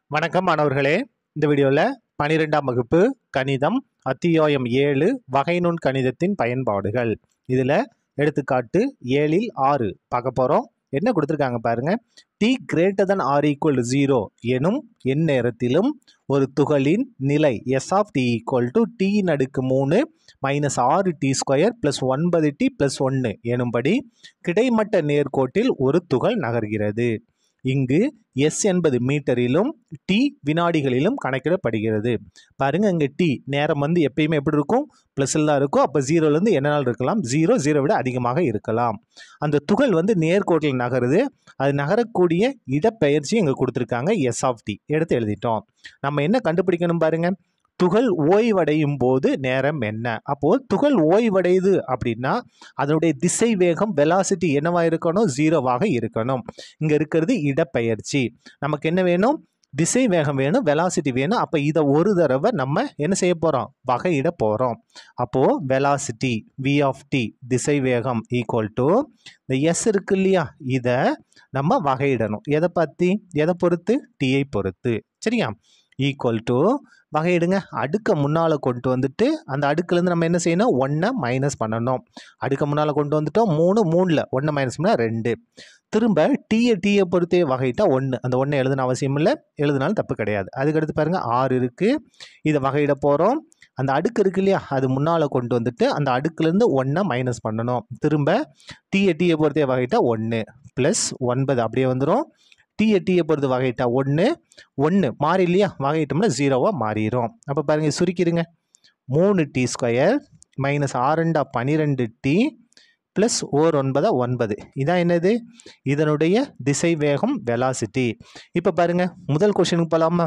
வணக்கம் மாணவர்களே இந்த வீடியோவில் பனிரெண்டாம் வகுப்பு கணிதம் அத்தியாயம் ஏழு வகைநுண் கணிதத்தின் பயன்பாடுகள் இதில் எடுத்துக்காட்டு ஏழில் ஆறு பார்க்க போகிறோம் என்ன கொடுத்துருக்காங்க பாருங்க T greater than or equal zero எனும் எந்நேரத்திலும் ஒரு துகளின் நிலை S of T equal to T அடுக்கு மூணு மைனஸ் ஆறு டி ஸ்கொயர் ப்ளஸ் ஒன்பது டி ப்ளஸ் ஒன்று எனும்படி கிடைமட்ட நேர்கோட்டில் ஒரு துகள் நகர்கிறது இங்கு எஸ் என்பது மீட்டரிலும் டி வினாடிகளிலும் கணக்கிடப்படுகிறது பாருங்க இங்கே டி நேரம் வந்து எப்பயுமே எப்படி இருக்கும் ப்ளஸில் தான் இருக்கும் அப்போ ஜீரோலேருந்து என்ன நாள் இருக்கலாம் ஜீரோ ஜீரோ விட அதிகமாக இருக்கலாம் அந்த துகள் வந்து நேர்கோட்டில் நகருது அது நகரக்கூடிய இடப்பெயர்ச்சி இங்கே கொடுத்துருக்காங்க எஸ் ஆஃப் டி எடுத்து எழுதிட்டோம் நம்ம என்ன கண்டுபிடிக்கணும் பாருங்க துகள் ஓய்வடையும் போது நேரம் என்ன அப்போது துகள் ஓய்வடையுது அப்படின்னா அதனுடைய திசை வேகம் வெலாசிட்டி என்னவா இருக்கணும் ஜீரோவாக இருக்கணும் இங்கே இருக்கிறது இடப்பெயர்ச்சி நமக்கு என்ன வேணும் திசை வேகம் வேணும் வெலாசிட்டி வேணும் அப்போ இதை ஒரு தடவை நம்ம என்ன செய்ய போகிறோம் வகையிட போகிறோம் அப்போது வெலாசிட்டி வி ஆஃப் டி திசை வேகம் ஈக்குவல் டு இந்த எஸ் இருக்கு இல்லையா இதை நம்ம வகையிடணும் எதை பற்றி எதை பொறுத்து டியை பொறுத்து சரியா ஈக்குவல் டு வகையிடுங்க அடுக்கை முன்னால் கொண்டு வந்துட்டு அந்த அடுக்குலேருந்து நம்ம என்ன செய்யணும் ஒன்றை மைனஸ் பண்ணணும் அடுக்க முன்னால் கொண்டு வந்துட்டோம் மூணு மூணில் ஒன்று மைனஸ் பண்ணால் ரெண்டு திரும்ப டீயை டீயை பொறுத்தே வகையிட்டா ஒன்று அந்த ஒன்றை எழுதுன அவசியம் இல்லை எழுதினாலும் தப்பு கிடையாது அதுக்கடுத்து பாருங்கள் ஆறு இருக்குது இதை வகையிட போகிறோம் அந்த அடுக்கு இருக்கு இல்லையா அது முன்னால் கொண்டு வந்துட்டு அந்த அடுக்குலேருந்து ஒன்றை மைனஸ் பண்ணணும் திரும்ப டீயை டீயை பொறுத்தே வகையிட்டா ஒன்று ப்ளஸ் ஒன்பது அப்படியே வந்துடும் டீயை டீயை பொறுத்து வகையிட்டா ஒன்று ஒன்று மாறி இல்லையா வகையிட்டோம்னா ஜீரோவாக மாறிடும் அப்போ பாருங்கள் சுருக்கிடுங்க மூணு டி ஸ்கொயர் மைனஸ் ஆறுண்டா பன்னிரெண்டு டி ப்ளஸ் ஓர் ஒன்பதா ஒன்பது இதான் என்னது இதனுடைய திசை வேகம் வெலாசிட்டி இப்போ பாருங்க முதல் கொஷனுக்கு போகலாமா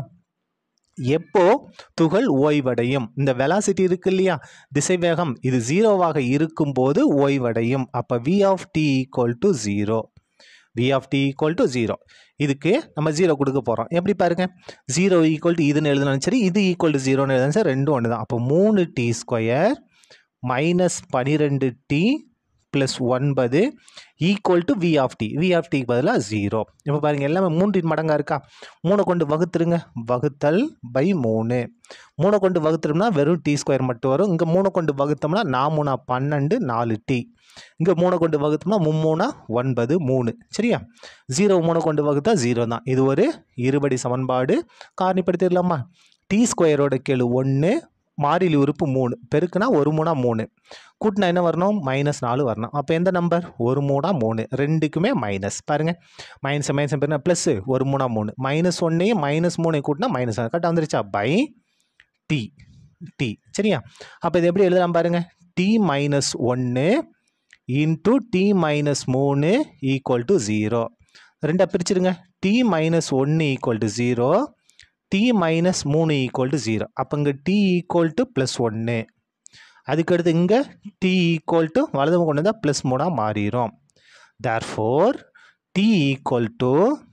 எப்போ துகள் ஓய்வடையும் இந்த வெலாசிட்டி இருக்கு இல்லையா திசை வேகம் இது ஜீரோவாக இருக்கும்போது ஓய்வடையும் அப்போ V of T equal to zero V of T equal to zero இதுக்கு நம்ம ஜீரோ கொடுக்க போகிறோம் எப்படி பாருங்க ஜீரோ ஈக்குவல் டு இதுன்னு எழுதினாலும் சரி இது ஈக்குவல் டு ஜீரோன்னு எழுதினாலும் சரி ரெண்டும் ஒன்று தான் அப்போ மூணு டி ஸ்கொயர் மைனஸ் பனிரெண்டு டி ப்ளஸ் ஒன்பது equal to V of T V of டிக்கு பதிலாக ஜீரோ இப்போ பாருங்கள் எல்லாமே மூன்றின் மடங்காக இருக்கா மூணை கொண்டு வகுத்துருங்க வகுத்தல் பை மூணு மூணை கொண்டு வகுத்துறோம்னா வெறும் டி ஸ்கொயர் மட்டும் வரும் இங்கே மூணை கொண்டு வகுத்தோம்னா நாமூணா பன்னெண்டு நாலு டி இங்கே மூணை கொண்டு வகுத்தோம்னா மும்மூணா ஒன்பது மூணு சரியா ஜீரோ மூணை கொண்டு வகுத்தா ஜீரோ தான் இது ஒரு இருபடி சமன்பாடு காரணிப்படுத்திடலாமா டி ஸ்கொயரோட கெழு ஒன்று மாறிலி உறுப்பு மூணு பெருக்குனா ஒரு மூணா மூணு கூட்டினா என்ன வரணும் மைனஸ் நாலு வரணும் அப்போ எந்த நம்பர் ஒரு மூணா மூணு ரெண்டுக்குமே மைனஸ் பாருங்கள் மைனஸ் மைனஸ் பெருனா ப்ளஸ்ஸு ஒரு மூணா மூணு மைனஸ் ஒன்னையும் மைனஸ் மூணையும் கூட்டினா மைனஸ் கரெக்டாக வந்துருச்சா பை டி டி சரியா அப்போ இது எப்படி எழுதலாம் பாருங்கள் டி மைனஸ் ஒன்று இன்ட்டு டி மைனஸ் மூணு ஈக்குவல் டு ஜீரோ ரெண்டாக பிரிச்சிருங்க டி மைனஸ் ஒன்று equal to zero T minus மூணு ஈக்குவல் டு ஜீரோ அப்போ இங்கே டி ஈக்குவல் டு ப்ளஸ் ஒன்று அதுக்கடுத்து இங்கே டி ஈக்குவல் டு வலது கொண்டு வந்தால் ப்ளஸ் மூணாக மாறிடும் therefore T equal to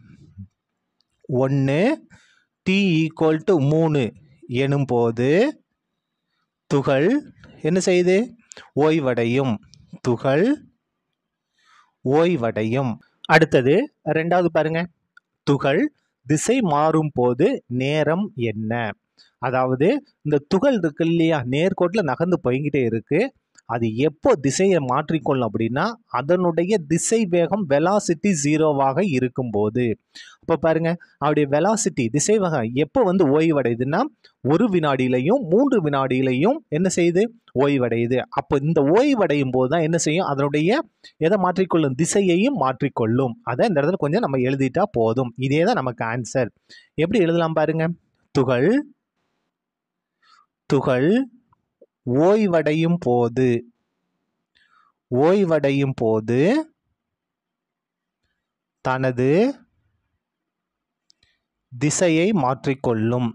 ஒன்று டி ஈக்குவல் டு மூணு எனும்போது துகள் என்ன செய்யுது ஓய்வடையும் துகள் ஓய்வடையும் அடுத்தது ரெண்டாவது பாருங்க துகள் திசை மாறும் போது நேரம் என்ன அதாவது இந்த துகள் இருக்கு இல்லையா நேர்கோட்டில் நகர்ந்து போய்கிட்டே இருக்கு அது எப்போ திசையை மாற்றிக்கொள்ளும் அப்படின்னா அதனுடைய திசை வேகம் வெலாசிட்டி ஜீரோவாக இருக்கும்போது இப்போ பாருங்க அவருடைய வெலாசிட்டி திசை வேகம் எப்போ வந்து ஓய்வடையுதுன்னா ஒரு வினாடியிலையும் மூன்று வினாடியிலையும் என்ன செய்யுது ஓய்வடையுது அப்போ இந்த ஓய்வடையும் போது தான் என்ன செய்யும் அதனுடைய எதை மாற்றிக்கொள்ளும் திசையையும் மாற்றிக்கொள்ளும் அதை இந்த இடத்துல கொஞ்சம் நம்ம எழுதிட்டா போதும் இதே தான் நமக்கு ஆன்சர் எப்படி எழுதலாம் பாருங்க துகள் துகள் ஓய்வடையும் போது ஓய்வடையும் போது தனது திசையை மாற்றிக்கொள்ளும்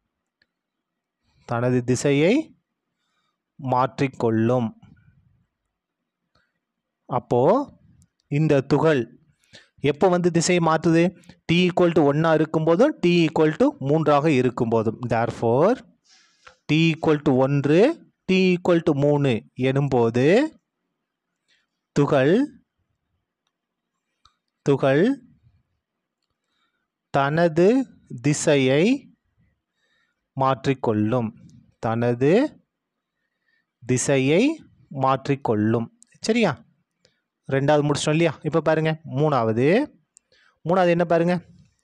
தனது திசையை மாற்றிக்கொள்ளும் அப்போ இந்த துகள் எப்போ வந்து திசையை மாற்றுது டி ஈக்குவல் டு ஒன்றா இருக்கும்போதும் டி ஈக்குவல் டு மூன்றாக இருக்கும்போதும் therefore T equal to ஒன்று டி ஈக்குவல் டு மூணு எனும்போது துகள் துகள் தனது திசையை மாற்றிக்கொள்ளும் தனது திசையை மாற்றிக்கொள்ளும் சரியா ரெண்டாவது முடிச்சிட்டோம் இல்லையா இப்போ பாருங்க மூணாவது மூணாவது என்ன பாருங்க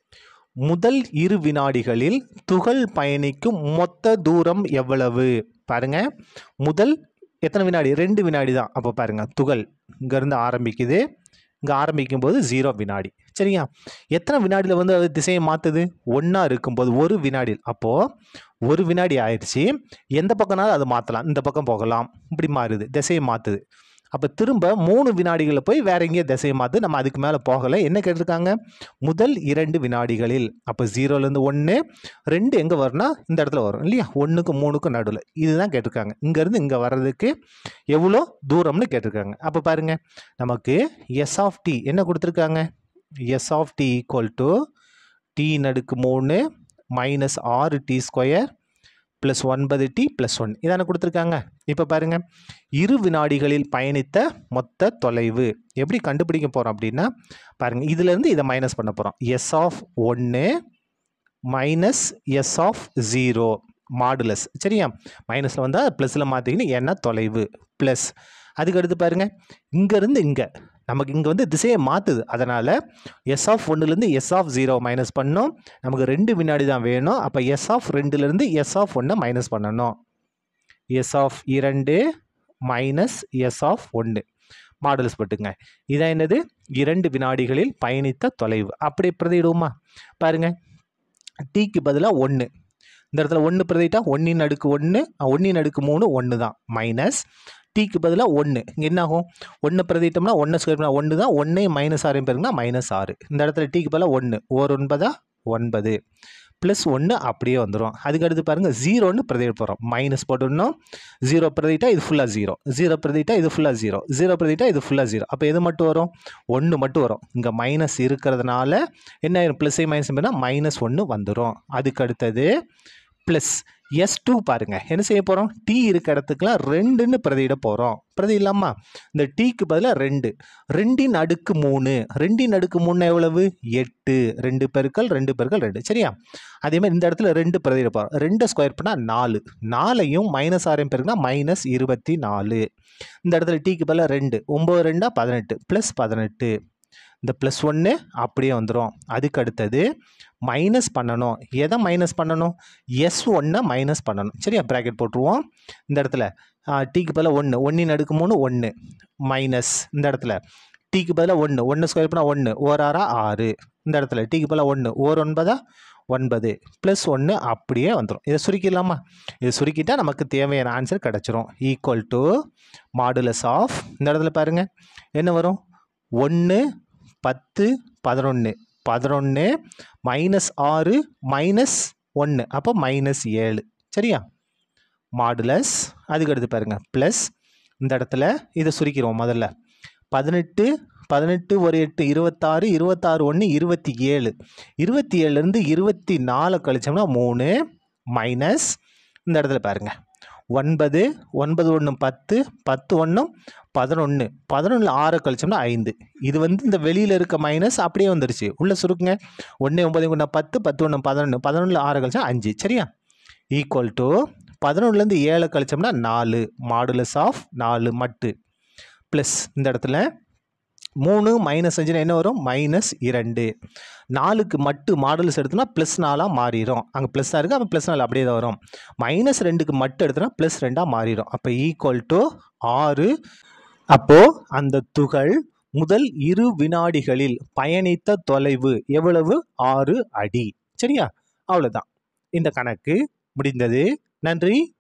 முதல் இரு வினாடிகளில் துகள் பயணிக்கும் மொத்த தூரம் எவ்வளவு பாருங்க முதல் எத்தனை வினாடி ரெண்டு வினாடி தான் அப்போ பாருங்க துகள் இங்கேருந்து ஆரம்பிக்குது இங்கே ஆரம்பிக்கும் போது ஜீரோ வினாடி சரியா எத்தனை வினாடியில் வந்து அது திசையை மாற்றுது ஒன்றா இருக்கும்போது ஒரு வினாடியில் அப்போது ஒரு வினாடி ஆயிடுச்சு எந்த பக்கம்னாலும் அது மாற்றலாம் இந்த பக்கம் போகலாம் இப்படி மாறுது திசையை மாற்றுது அப்போ திரும்ப மூணு வினாடிகளில் போய் வேற எங்கேயோ திசையை மாற்று நம்ம அதுக்கு மேலே போகலை என்ன கேட்டிருக்காங்க முதல் இரண்டு வினாடிகளில் அப்போ ஜீரோலேருந்து ஒன்று ரெண்டு எங்கே வரும்னா இந்த இடத்துல வரும் இல்லையா ஒன்றுக்கும் மூணுக்கும் நடுவில் இதுதான் கேட்டிருக்காங்க இங்கேருந்து இங்கே வர்றதுக்கு எவ்வளோ தூரம்னு கேட்டிருக்காங்க அப்போ பாருங்க நமக்கு எஸ் ஆஃப் டி என்ன கொடுத்துருக்காங்க S of T equal to T நடுக்கு மூணு மைனஸ் ஆறு டி ஸ்கொயர் ப்ளஸ் ஒன்பது டி ப்ளஸ் ஒன் இதான கொடுத்துருக்காங்க இப்போ பாருங்க இரு வினாடிகளில் பயணித்த மொத்த தொலைவு எப்படி கண்டுபிடிக்க போகிறோம் அப்படின்னா பாருங்க இதுலேருந்து இதை மைனஸ் பண்ண போகிறோம் எஸ் ஆஃப் ஒன்று minus S of zero modulus சரியா மைனஸில் வந்தால் ப்ளஸில் மாற்றிக்கின்னு ஏன்னா தொலைவு ப்ளஸ் அதுக்கு அடுத்து பாருங்க இங்கேருந்து இங்கே நமக்கு இங்கே வந்து திசையை மாற்றுது அதனால் எஸ் ஆஃப் ஒன்றுலேருந்து எஸ் ஆஃப் ஜீரோ மைனஸ் பண்ணோம் நமக்கு ரெண்டு வினாடி தான் வேணும் அப்போ எஸ் ஆஃப் ரெண்டுலேருந்து எஸ் ஆஃப் ஒன்றை மைனஸ் பண்ணணும் எஸ் ஆஃப் இரண்டு மைனஸ் எஸ் ஆஃப் ஒன்று மாடல்ஸ் பட்டுங்க இதான் என்னது இரண்டு வினாடிகளில் பயணித்த தொலைவு அப்படி பிரதியிடுவோமா பாருங்க டீக்கு பதிலாக ஒன்று இந்த இடத்துல ஒன்று பிரதிட்டா ஒன்றின் அடுக்கு ஒன்று ஒன்றின் அடுக்கு மூணு ஒன்று தான் மைனஸ் டீக்கு பதிலாக ஒன்று இங்கே என்ன ஆகும் ஒன்று பிரதிட்டோம்னா ஒன்று ஸ்கொயர் பண்ணால் ஒன்று தான் ஒன்றே மைனஸ் ஆறு பேருக்குனா மைனஸ் ஆறு இந்த இடத்துல டீக்கு பதிலாக ஒன்று ஓர் ஒன்பதா ஒன்பது ப்ளஸ் ஒன்று அப்படியே வந்துடும் அதுக்கு அடுத்து பாருங்கள் ஜீரோன்னு பிரதிட போகிறோம் மைனஸ் போட்டுடணும் ஜீரோ பிரதிட்டா இது ஃபுல்லாக ஜீரோ ஜீரோ பிரதிட்டா இது ஃபுல்லாக ஜீரோ ஜீரோ பிரதிட்டா இது ஃபுல்லாக ஜீரோ அப்போ எது மட்டும் வரும் ஒன்று மட்டும் வரும் இங்கே மைனஸ் இருக்கிறதுனால என்ன ஆயிரும் ப்ளஸ்ஸே மைனஸ் மைனஸ் ஒன்று வந்துடும் அதுக்கு அடுத்தது ப்ளஸ் எஸ் டூ பாருங்க என்ன செய்ய போகிறோம் டி இருக்க இடத்துக்குலாம் ரெண்டுன்னு பிரதியிட போகிறோம் பிரதி இல்லாமா இந்த டீக்கு பதிலாக ரெண்டு ரெண்டின் அடுக்கு மூணு ரெண்டின் அடுக்கு மூணு எவ்வளவு எட்டு ரெண்டு பெருக்கல் ரெண்டு பெருக்கல் ரெண்டு சரியா அதே மாதிரி இந்த இடத்துல ரெண்டு பிரதியிட போகிறோம் ரெண்டு ஸ்கொயர் பண்ணால் நாலு நாலையும் மைனஸ் ஆறையும் பெருக்குனா மைனஸ் இருபத்தி நாலு இந்த இடத்துல டீக்கு பதிலாக ரெண்டு ஒம்பது ரெண்டா பதினெட்டு ப்ளஸ் பதினெட்டு இந்த ப்ளஸ் ஒன்று அப்படியே வந்துடும் அதுக்கு அடுத்தது மைனஸ் பண்ணணும் எதை மைனஸ் பண்ணணும் எஸ் ஒன்றை மைனஸ் பண்ணணும் சரியா ப்ராக்கெட் போட்டுருவோம் இந்த இடத்துல டீக்கு பதிலாக ஒன்று ஒன்றின் அடுக்கு மூணு ஒன்று மைனஸ் இந்த இடத்துல டீக்கு பதிலாக ஒன்று ஒன்று ஸ்கொயர் பண்ணால் ஒன்று ஓர் ஆறா ஆறு இந்த இடத்துல டீக்கு பதிலாக ஒன்று ஓர் ஒன்பதா ஒன்பது ப்ளஸ் ஒன்று அப்படியே வந்துடும் இதை சுருக்கிடலாமா இதை சுருக்கிட்டா நமக்கு தேவையான ஆன்சர் கிடச்சிரும் ஈக்குவல் டு மாடுலஸ் ஆஃப் இந்த இடத்துல பாருங்கள் என்ன வரும் ஒன்று பத்து பதினொன்று பதினொன்று மைனஸ் ஆறு மைனஸ் ஒன்று அப்போ மைனஸ் ஏழு சரியா மாடுலஸ் அதுக்கு அடுத்து பாருங்க ப்ளஸ் இந்த இடத்துல இதை சுருக்கிறோம் முதல்ல பதினெட்டு பதினெட்டு ஒரு எட்டு இருபத்தாறு இருபத்தாறு ஒன்று இருபத்தி ஏழு இருபத்தி ஏழுலேருந்து இருபத்தி நாலு கழிச்சோம்னா மூணு மைனஸ் இந்த இடத்துல பாருங்க ஒன்பது ஒன்பது ஒன்று பத்து பத்து ஒன்றும் பதினொன்று பதினொன்றில் ஆறு கழிச்சோம்னா ஐந்து இது வந்து இந்த வெளியில் இருக்க மைனஸ் அப்படியே வந்துருச்சு உள்ளே சுருக்குங்க ஒன்று ஒம்பது ஒன்று பத்து பத்து ஒன்று பதினொன்று பதினொன்றில் ஆறு கழிச்சா அஞ்சு சரியா ஈக்குவல் டு பதினொன்றுலேருந்து ஏழு கழிச்சோம்னா நாலு மாடுலஸ் ஆஃப் நாலு மட்டு ப்ளஸ் இந்த இடத்துல மூணு மைனஸ் அஞ்சுனா என்ன வரும் மைனஸ் இரண்டு நாலுக்கு மட்டு மாடுலஸ் எடுத்தோம்னா ப்ளஸ் நாலாக மாறிடும் அங்கே ப்ளஸ்ஸாக இருக்குது அப்போ ப்ளஸ் நாலு அப்படியே தான் வரும் மைனஸ் ரெண்டுக்கு மட்டு எடுத்தோம்னா ப்ளஸ் ரெண்டாக மாறிடும் அப்போ ஈக்குவல் டு ஆறு அப்போது அந்த துகள் முதல் இரு வினாடிகளில் பயணித்த தொலைவு எவ்வளவு ஆறு அடி சரியா அவ்வளோதான் இந்த கணக்கு முடிந்தது நன்றி